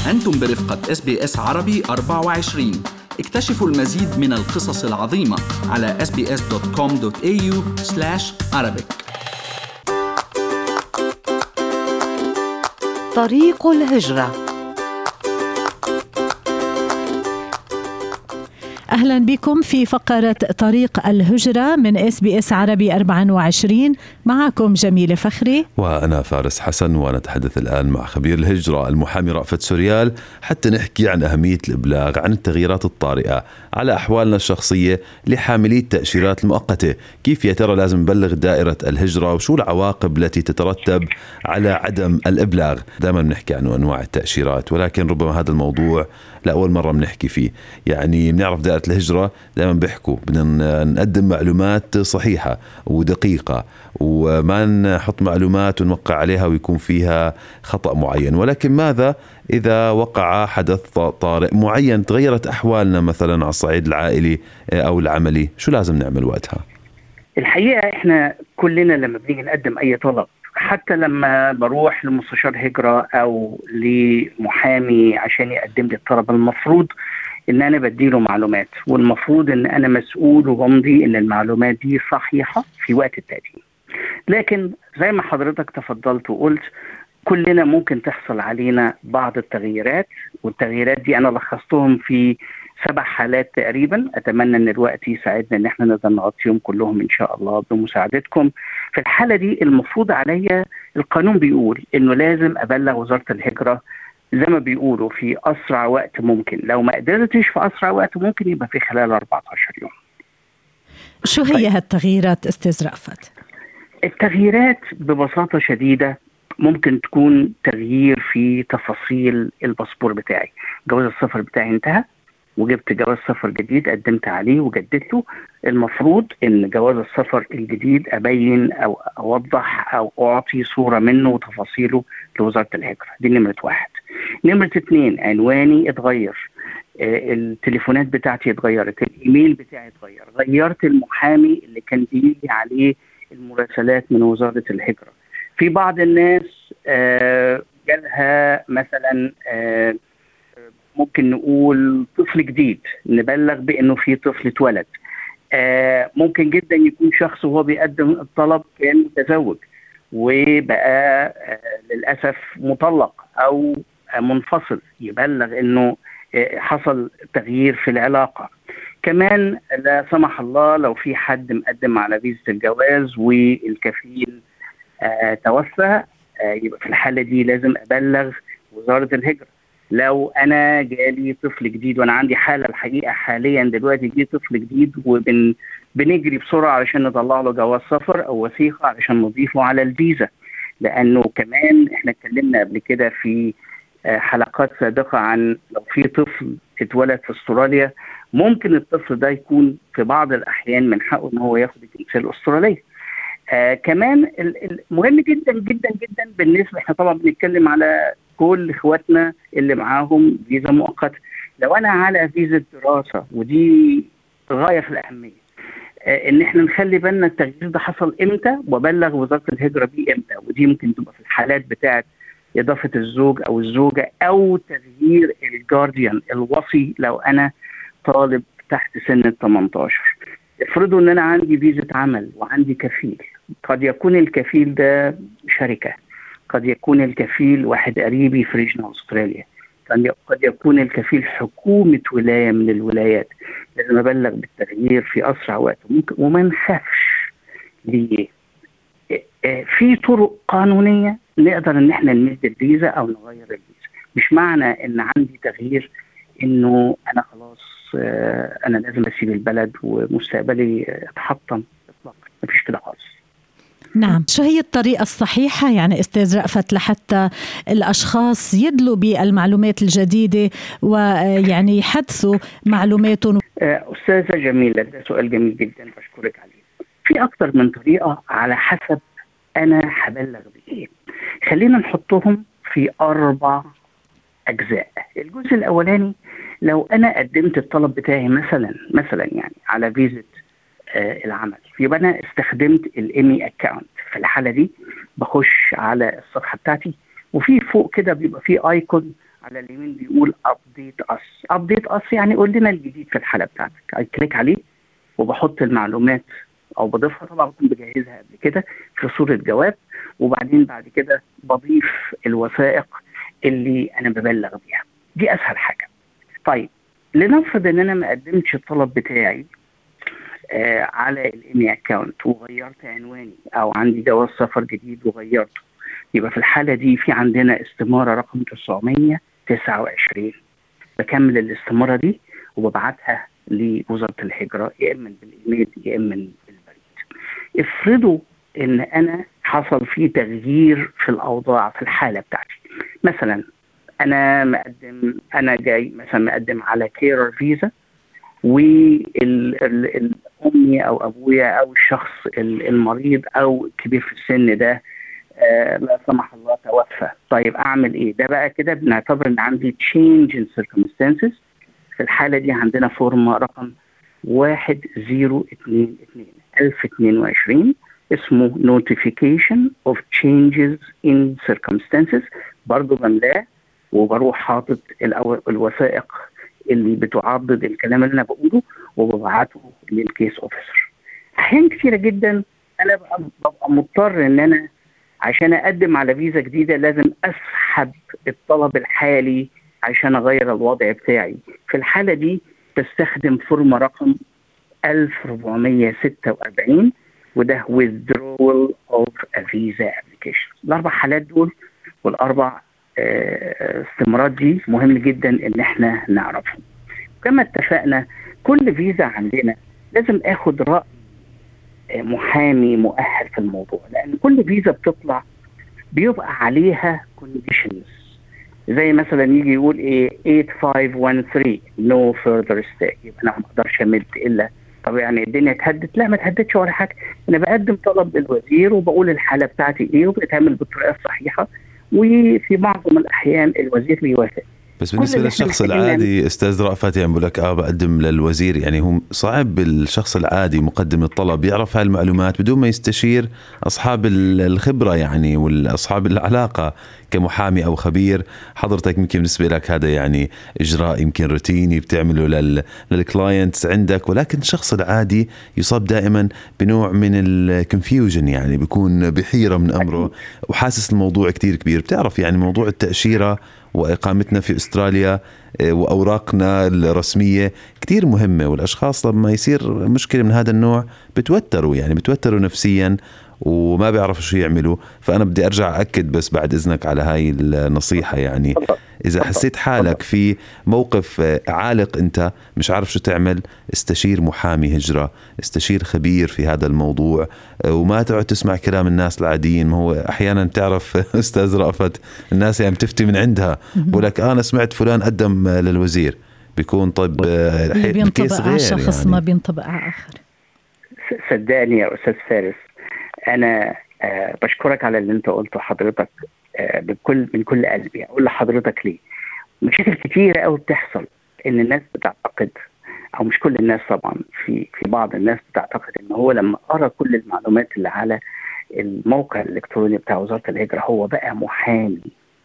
أنتم برفقة اس بي اس عربي 24 اكتشفوا المزيد من القصص العظيمة على sbs.com.au arabic طريق الهجره اهلا بكم في فقره طريق الهجره من اس بي اس عربي 24 معكم جميله فخري وانا فارس حسن ونتحدث الان مع خبير الهجره المحامي رأفت سوريال حتى نحكي عن اهميه الابلاغ عن التغييرات الطارئه على احوالنا الشخصيه لحاملي التاشيرات المؤقته، كيف يا ترى لازم نبلغ دائره الهجره وشو العواقب التي تترتب على عدم الابلاغ؟ دائما بنحكي عن انواع التاشيرات ولكن ربما هذا الموضوع لاول مره بنحكي فيه، يعني بنعرف دائره الهجره دائما بيحكوا بدنا نقدم معلومات صحيحه ودقيقه وما نحط معلومات ونوقع عليها ويكون فيها خطا معين، ولكن ماذا اذا وقع حدث طارئ معين تغيرت احوالنا مثلا على الصعيد العائلي او العملي، شو لازم نعمل وقتها؟ الحقيقه احنا كلنا لما بنيجي نقدم اي طلب حتى لما بروح لمستشار هجرة أو لمحامي عشان يقدم لي الطلب المفروض ان انا بديله معلومات والمفروض ان انا مسؤول وبمضي ان المعلومات دي صحيحه في وقت التقديم لكن زي ما حضرتك تفضلت وقلت كلنا ممكن تحصل علينا بعض التغييرات والتغييرات دي انا لخصتهم في سبع حالات تقريبا اتمنى ان الوقت يساعدنا ان احنا نقدر نغطيهم كلهم ان شاء الله بمساعدتكم في الحاله دي المفروض عليا القانون بيقول انه لازم ابلغ وزاره الهجره زي ما بيقولوا في اسرع وقت ممكن لو ما قدرتش في اسرع وقت ممكن يبقى في خلال 14 يوم شو هي طيب. هالتغييرات استاذ رأفت التغييرات ببساطه شديده ممكن تكون تغيير في تفاصيل الباسبور بتاعي جواز السفر بتاعي انتهى وجبت جواز سفر جديد قدمت عليه وجددته المفروض ان جواز السفر الجديد ابين او اوضح او اعطي صوره منه وتفاصيله لوزاره الهجره دي نمره واحد نمره اثنين عنواني اتغير آه، التليفونات بتاعتي اتغيرت الايميل بتاعي اتغير غيرت المحامي اللي كان بيجي عليه المراسلات من وزاره الهجره في بعض الناس آه، جالها مثلا آه، ممكن نقول طفل جديد نبلغ بانه في طفل اتولد آه ممكن جدا يكون شخص وهو بيقدم الطلب كان متزوج وبقى آه للاسف مطلق او آه منفصل يبلغ انه آه حصل تغيير في العلاقه كمان لا سمح الله لو في حد مقدم على فيزا الجواز والكفيل آه توفى آه يبقى في الحاله دي لازم ابلغ وزاره الهجره لو انا جالي طفل جديد وانا عندي حاله الحقيقه حاليا دلوقتي جه طفل جديد وبن بنجري بسرعه علشان نطلع له جواز سفر او وثيقه علشان نضيفه على الفيزا لانه كمان احنا اتكلمنا قبل كده في آه، حلقات سابقه عن لو في طفل اتولد في استراليا ممكن الطفل ده يكون في بعض الاحيان من حقه ان هو ياخد الجنسيه الاستراليه. آه كمان مهم جدا جدا جدا بالنسبه احنا طبعا بنتكلم على كل اخواتنا اللي معاهم فيزا مؤقته لو انا على فيزا دراسه ودي غايه في الاهميه آه، ان احنا نخلي بالنا التغيير ده حصل امتى وبلغ وزاره الهجره بيه امتى ودي ممكن تبقى في الحالات بتاعه اضافه الزوج او الزوجه او تغيير الجارديان الوصي لو انا طالب تحت سن ال 18 افرضوا ان انا عندي فيزا عمل وعندي كفيل قد يكون الكفيل ده شركه قد يكون الكفيل واحد قريبي في ريجن استراليا قد يكون الكفيل حكومة ولاية من الولايات لازم أبلغ بالتغيير في أسرع وقت ممكن وما نخافش ليه في طرق قانونية نقدر إن إحنا نمد الفيزا أو نغير الفيزا مش معنى إن عندي تغيير إنه أنا خلاص أنا لازم أسيب البلد ومستقبلي يتحطم إطلاقا مفيش كده خالص نعم شو هي الطريقة الصحيحة يعني أستاذ رأفت لحتى الأشخاص يدلوا بالمعلومات الجديدة ويعني يحدثوا معلوماتهم آه، أستاذة جميلة ده سؤال جميل جدا بشكرك عليه في أكثر من طريقة على حسب أنا هبلغ بإيه خلينا نحطهم في أربع أجزاء الجزء الأولاني لو أنا قدمت الطلب بتاعي مثلا مثلا يعني على فيزا آه، العمل يبقى انا استخدمت الايمي اكونت في الحاله دي بخش على الصفحه بتاعتي وفي فوق كده بيبقى في ايكون على اليمين بيقول ابديت اس ابديت اس يعني قول لنا الجديد في الحاله بتاعتك كليك عليه وبحط المعلومات او بضيفها طبعا بكون بجهزها قبل كده في صوره جواب وبعدين بعد كده بضيف الوثائق اللي انا ببلغ بيها دي اسهل حاجه طيب لنفرض ان انا ما قدمتش الطلب بتاعي آه على الايمي اكونت وغيرت عنواني او عندي جواز سفر جديد وغيرته يبقى في الحاله دي في عندنا استماره رقم 929 بكمل الاستماره دي وببعتها لوزاره الهجره يا اما بالايميل يا اما بالبريد. افرضوا ان انا حصل في تغيير في الاوضاع في الحاله بتاعتي مثلا انا مقدم انا جاي مثلا مقدم على كيرر فيزا والامي او ابويا او الشخص المريض او الكبير في السن ده آه لا سمح الله توفى طيب اعمل ايه ده بقى كده بنعتبر ان عندي change in circumstances في الحالة دي عندنا فورمة رقم 1022 1022 اسمه notification of changes in circumstances برضه بملاه وبروح حاطط الوثائق اللي بتعضد الكلام اللي انا بقوله وببعته للكيس اوفيسر احيان كثيره جدا انا ببقى, ببقى مضطر ان انا عشان اقدم على فيزا جديده لازم اسحب الطلب الحالي عشان اغير الوضع بتاعي في الحاله دي بستخدم فورمه رقم 1446 وده withdrawal of a visa application الاربع حالات دول والاربع استمارات دي مهم جدا ان احنا نعرفهم كما اتفقنا كل فيزا عندنا لازم اخد راي محامي مؤهل في الموضوع لان كل فيزا بتطلع بيبقى عليها كونديشنز زي مثلا يجي يقول ايه 8513 نو فيرذر ستاي يبقى انا ما اقدرش امد الا طب يعني الدنيا اتهدت لا ما اتهدتش ولا حاجه انا بقدم طلب للوزير وبقول الحاله بتاعتي ايه وبتتعمل بالطريقه الصحيحه وفي معظم الاحيان الوزير بيوافق بس بالنسبه للشخص العادي استاذ رأفت يعني بقول لك اه بقدم للوزير يعني هو صعب الشخص العادي مقدم الطلب يعرف هاي المعلومات بدون ما يستشير اصحاب الخبره يعني واصحاب العلاقه كمحامي او خبير حضرتك يمكن بالنسبه لك هذا يعني اجراء يمكن روتيني بتعمله لل للكلاينتس عندك ولكن الشخص العادي يصاب دائما بنوع من الكونفيوجن يعني بيكون بحيره من امره وحاسس الموضوع كتير كبير بتعرف يعني موضوع التاشيره واقامتنا في استراليا واوراقنا الرسميه كثير مهمه والاشخاص لما يصير مشكله من هذا النوع بتوتروا يعني بتوتروا نفسيا وما بيعرفوا شو يعملوا فانا بدي ارجع اكد بس بعد اذنك على هاي النصيحه يعني اذا حسيت حالك في موقف عالق انت مش عارف شو تعمل استشير محامي هجره استشير خبير في هذا الموضوع وما تقعد تسمع كلام الناس العاديين ما هو احيانا تعرف استاذ رأفت الناس يعني بتفتي من عندها بقول لك انا سمعت فلان قدم للوزير بيكون طيب بينطبق على شخص يعني. ما بينطبق على اخر صدقني يا استاذ فارس انا آه بشكرك على اللي انت قلته حضرتك آه بكل من كل قلبي اقول لحضرتك ليه مشاكل كتيره قوي بتحصل ان الناس بتعتقد او مش كل الناس طبعا في في بعض الناس بتعتقد ان هو لما قرا كل المعلومات اللي على الموقع الالكتروني بتاع وزاره الهجره هو بقى محامي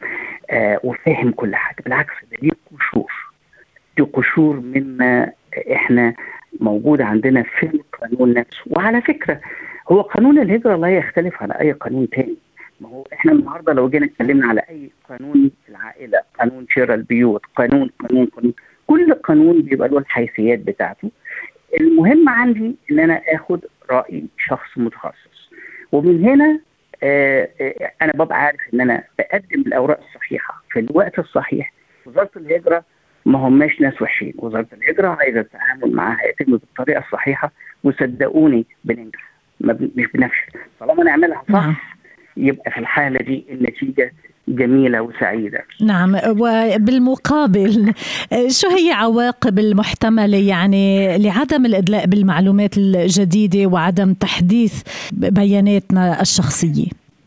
آه وفاهم كل حاجه بالعكس ده دي قشور دي قشور مما احنا موجود عندنا في القانون نفسه وعلى فكره هو قانون الهجرة لا يختلف على أي قانون تاني ما هو احنا النهارده لو جينا اتكلمنا على اي قانون في العائله، قانون شراء البيوت، قانون قانون قانون كل قانون بيبقى له الحيثيات بتاعته. المهم عندي ان انا اخد راي شخص متخصص. ومن هنا آه آه انا ببقى عارف ان انا بقدم الاوراق الصحيحه في الوقت الصحيح. وزاره الهجره ما هماش ناس وحشين، وزاره الهجره عايزه التعامل معاها يتم بالطريقه الصحيحه وصدقوني بننجح. مش بنفشل طالما نعملها صح نعم. يبقى في الحاله دي النتيجه جميله وسعيده. نعم وبالمقابل شو هي عواقب المحتمله يعني لعدم الادلاء بالمعلومات الجديده وعدم تحديث بياناتنا الشخصيه؟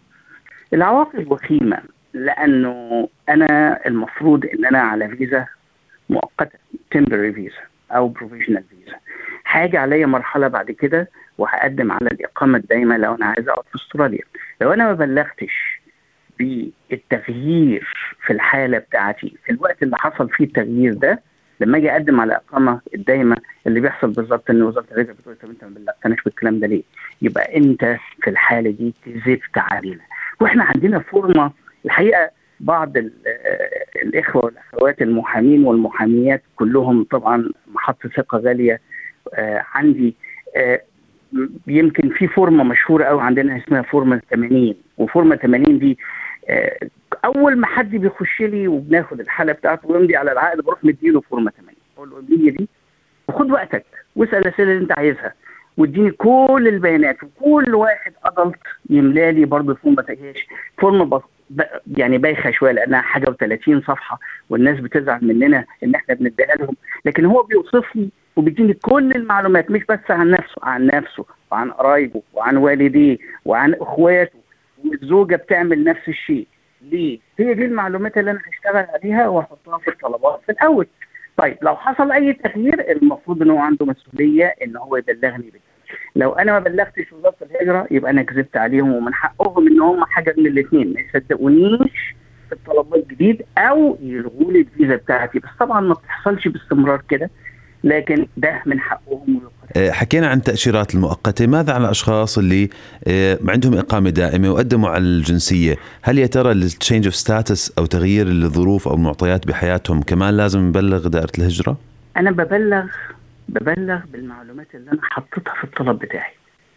العواقب وخيمه لانه انا المفروض ان انا على فيزا مؤقته تمبرري فيزا او بروفيشنال فيزا. هاجي عليا مرحله بعد كده وهقدم على الاقامه الدائمه لو انا عايز اقعد في استراليا لو انا ما بلغتش بالتغيير في الحاله بتاعتي في الوقت اللي حصل فيه التغيير ده لما اجي اقدم على اقامه الدايمه اللي بيحصل بالظبط ان وزاره الرزق بتقول طب انت ما بلغتناش بالكلام ده ليه؟ يبقى انت في الحاله دي كذبت علينا واحنا عندنا فورمه الحقيقه بعض ال- آه، الاخوه والاخوات المحامين والمحاميات كلهم طبعا محط ثقه غاليه آه، عندي آه، م- يمكن في فورمه مشهوره قوي عندنا اسمها فورمه 80 وفورمه 80 دي آه، اول ما حد بيخش لي وبناخد الحاله بتاعته ويمضي على العقد بروح مديله فورمه 80 اقول له امضي دي وخد وقتك واسال الاسئله اللي انت عايزها واديني كل البيانات وكل واحد ادلت يملى لي برضه فورمه ما تهياش فورمه بس ب- يعني بايخه شويه لانها حاجه و30 صفحه والناس بتزعل مننا ان احنا بنديها لهم لكن هو بيوصف لي وبيديني كل المعلومات مش بس عن نفسه عن نفسه وعن قرايبه وعن والديه وعن اخواته والزوجه بتعمل نفس الشيء ليه؟ هي دي المعلومات اللي انا هشتغل عليها واحطها في الطلبات في الاول. طيب لو حصل اي تغيير المفروض ان هو عنده مسؤوليه ان هو يبلغني بده. لو انا ما بلغتش وزاره الهجره يبقى انا كذبت عليهم ومن حقهم ان هم حاجه من الاثنين ما يصدقونيش في الطلبات جديد او يلغوا لي الفيزا بتاعتي بس طبعا ما بتحصلش باستمرار كده لكن ده من حقهم ويقدر. آه، حكينا عن التأشيرات المؤقتة ماذا عن الأشخاص اللي آه، عندهم إقامة دائمة وقدموا على الجنسية هل يا ترى التشينج اوف ستاتس أو تغيير الظروف أو المعطيات بحياتهم كمان لازم نبلغ دائرة الهجرة؟ انا ببلغ ببلغ بالمعلومات اللي انا حطيتها في الطلب بتاعي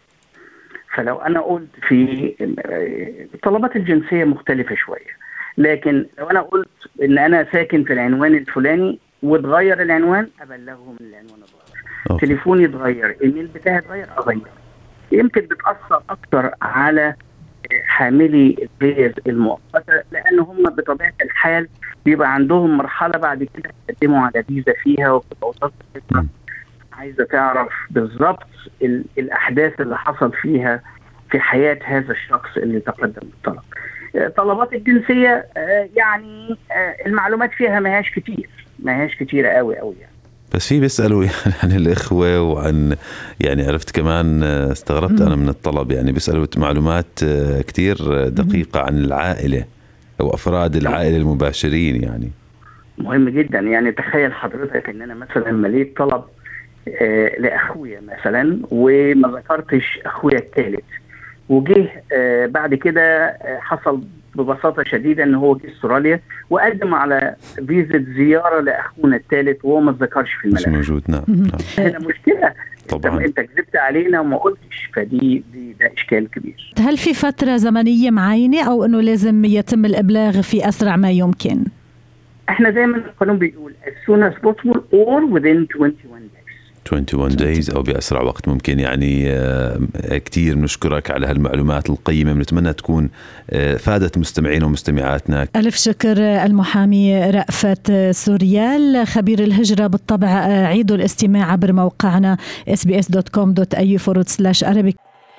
فلو انا قلت في طلبات الجنسيه مختلفه شويه لكن لو انا قلت ان انا ساكن في العنوان الفلاني واتغير العنوان ابلغهم ان العنوان اتغير أوكي. تليفوني اتغير ايميل بتاعي اتغير اغير يمكن بتاثر اكتر على حاملي الفيز المؤقته لان هم بطبيعه الحال بيبقى عندهم مرحله بعد كده يقدموا على فيزا فيها وبتبقى وزاره الهجرة م. عايزه تعرف بالظبط ال- الاحداث اللي حصل فيها في حياه هذا الشخص اللي تقدم بالطلب. آه، طلبات الجنسيه آه، يعني آه، المعلومات فيها ما هياش كتير ما هياش كتيره قوي قوي يعني. بس في بيسألوا يعني عن الإخوة وعن يعني عرفت كمان آه، استغربت أنا من الطلب يعني بيسألوا معلومات آه، كتير آه، دقيقة عن العائلة أو أفراد العائلة المباشرين يعني مهم جدا يعني تخيل حضرتك ان انا مثلا مليت طلب آه لاخويا مثلا وما ذكرتش اخويا الثالث وجه آه بعد كده آه حصل ببساطه شديده ان هو جه استراليا وقدم على فيزا زياره لاخونا الثالث وهو ما اتذكرش في مش الملف موجود نعم, مهم. نعم. هنا مشكله طبعا انت كذبت علينا وما قلتش فدي دي ده اشكال كبير هل في فترة زمنية معينة أو أنه لازم يتم الإبلاغ في أسرع ما يمكن؟ احنا دايما القانون بيقول as soon as possible or within 21 days 21 days او باسرع وقت ممكن يعني آه، كثير بنشكرك على هالمعلومات القيمه بنتمنى تكون آه، فادت مستمعينا ومستمعاتنا ألف شكر المحامي رأفت سوريال خبير الهجرة بالطبع عيدوا الاستماع عبر موقعنا sbs.com.au forward slash arabic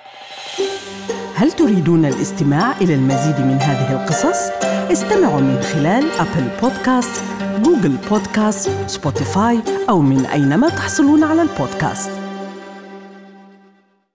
هل تريدون الاستماع إلى المزيد من هذه القصص؟ استمعوا من خلال أبل بودكاست، جوجل بودكاست، سبوتيفاي أو من أينما تحصلون على البودكاست